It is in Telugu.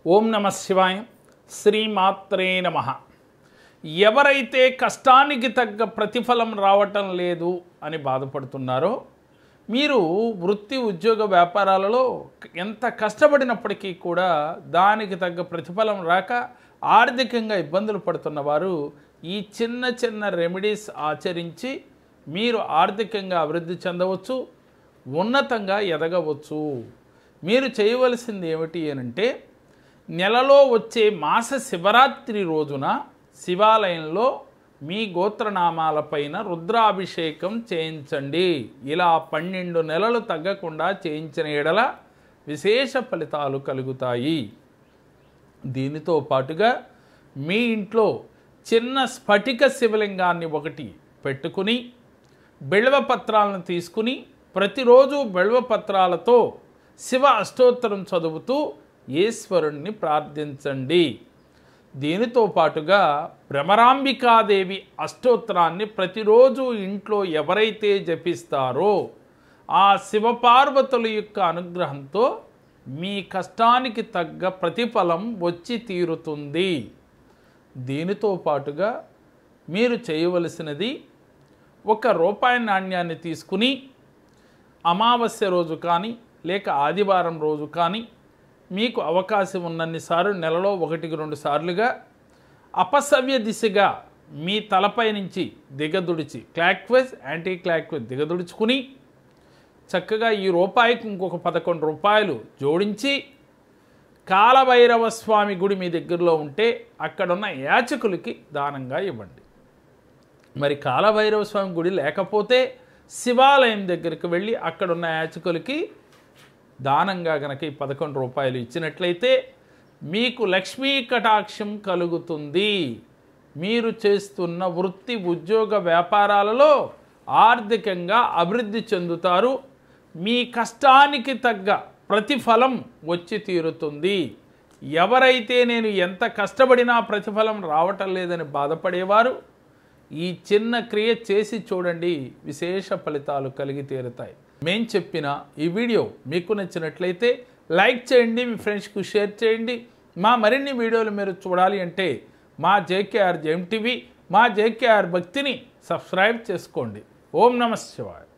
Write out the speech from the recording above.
ఓం నమ శివాయ శ్రీమాత్రే నమ ఎవరైతే కష్టానికి తగ్గ ప్రతిఫలం రావటం లేదు అని బాధపడుతున్నారో మీరు వృత్తి ఉద్యోగ వ్యాపారాలలో ఎంత కష్టపడినప్పటికీ కూడా దానికి తగ్గ ప్రతిఫలం రాక ఆర్థికంగా ఇబ్బందులు పడుతున్న వారు ఈ చిన్న చిన్న రెమెడీస్ ఆచరించి మీరు ఆర్థికంగా అభివృద్ధి చెందవచ్చు ఉన్నతంగా ఎదగవచ్చు మీరు చేయవలసింది ఏమిటి అనంటే నెలలో వచ్చే మాస శివరాత్రి రోజున శివాలయంలో మీ గోత్రనామాలపైన రుద్రాభిషేకం చేయించండి ఇలా పన్నెండు నెలలు తగ్గకుండా చేయించిన ఎడల విశేష ఫలితాలు కలుగుతాయి దీనితో పాటుగా మీ ఇంట్లో చిన్న స్ఫటిక శివలింగాన్ని ఒకటి పెట్టుకుని బెళవ పత్రాలను తీసుకుని ప్రతిరోజు బెళవ పత్రాలతో శివ అష్టోత్తరం చదువుతూ ఈశ్వరుణ్ణి ప్రార్థించండి దీనితో పాటుగా భ్రమరాంబికాదేవి అష్టోత్తరాన్ని ప్రతిరోజు ఇంట్లో ఎవరైతే జపిస్తారో ఆ శివపార్వతుల యొక్క అనుగ్రహంతో మీ కష్టానికి తగ్గ ప్రతిఫలం వచ్చి తీరుతుంది దీనితో పాటుగా మీరు చేయవలసినది ఒక రూపాయి నాణ్యాన్ని తీసుకుని అమావాస్య రోజు కానీ లేక ఆదివారం రోజు కానీ మీకు అవకాశం ఉన్నన్నిసార్లు నెలలో ఒకటికి రెండు సార్లుగా అపసవ్య దిశగా మీ తలపై నుంచి దిగదుడిచి క్లాక్వైజ్ యాంటీ క్లాక్వైజ్ దిగదుడుచుకుని చక్కగా ఈ రూపాయికి ఇంకొక పదకొండు రూపాయలు జోడించి కాలభైరవ స్వామి గుడి మీ దగ్గరలో ఉంటే అక్కడున్న యాచకులకి దానంగా ఇవ్వండి మరి కాలభైరవ స్వామి గుడి లేకపోతే శివాలయం దగ్గరికి వెళ్ళి అక్కడున్న యాచకులకి దానంగా గనక ఈ పదకొండు రూపాయలు ఇచ్చినట్లయితే మీకు లక్ష్మీ కటాక్షం కలుగుతుంది మీరు చేస్తున్న వృత్తి ఉద్యోగ వ్యాపారాలలో ఆర్థికంగా అభివృద్ధి చెందుతారు మీ కష్టానికి తగ్గ ప్రతిఫలం వచ్చి తీరుతుంది ఎవరైతే నేను ఎంత కష్టపడినా ప్రతిఫలం రావటం లేదని బాధపడేవారు ఈ చిన్న క్రియ చేసి చూడండి విశేష ఫలితాలు కలిగి తీరుతాయి మేం చెప్పిన ఈ వీడియో మీకు నచ్చినట్లయితే లైక్ చేయండి మీ ఫ్రెండ్స్కు షేర్ చేయండి మా మరిన్ని వీడియోలు మీరు చూడాలి అంటే మా జేకేఆర్ జెమ్ టీవీ మా జేకేఆర్ భక్తిని సబ్స్క్రైబ్ చేసుకోండి ఓం నమ శివాయ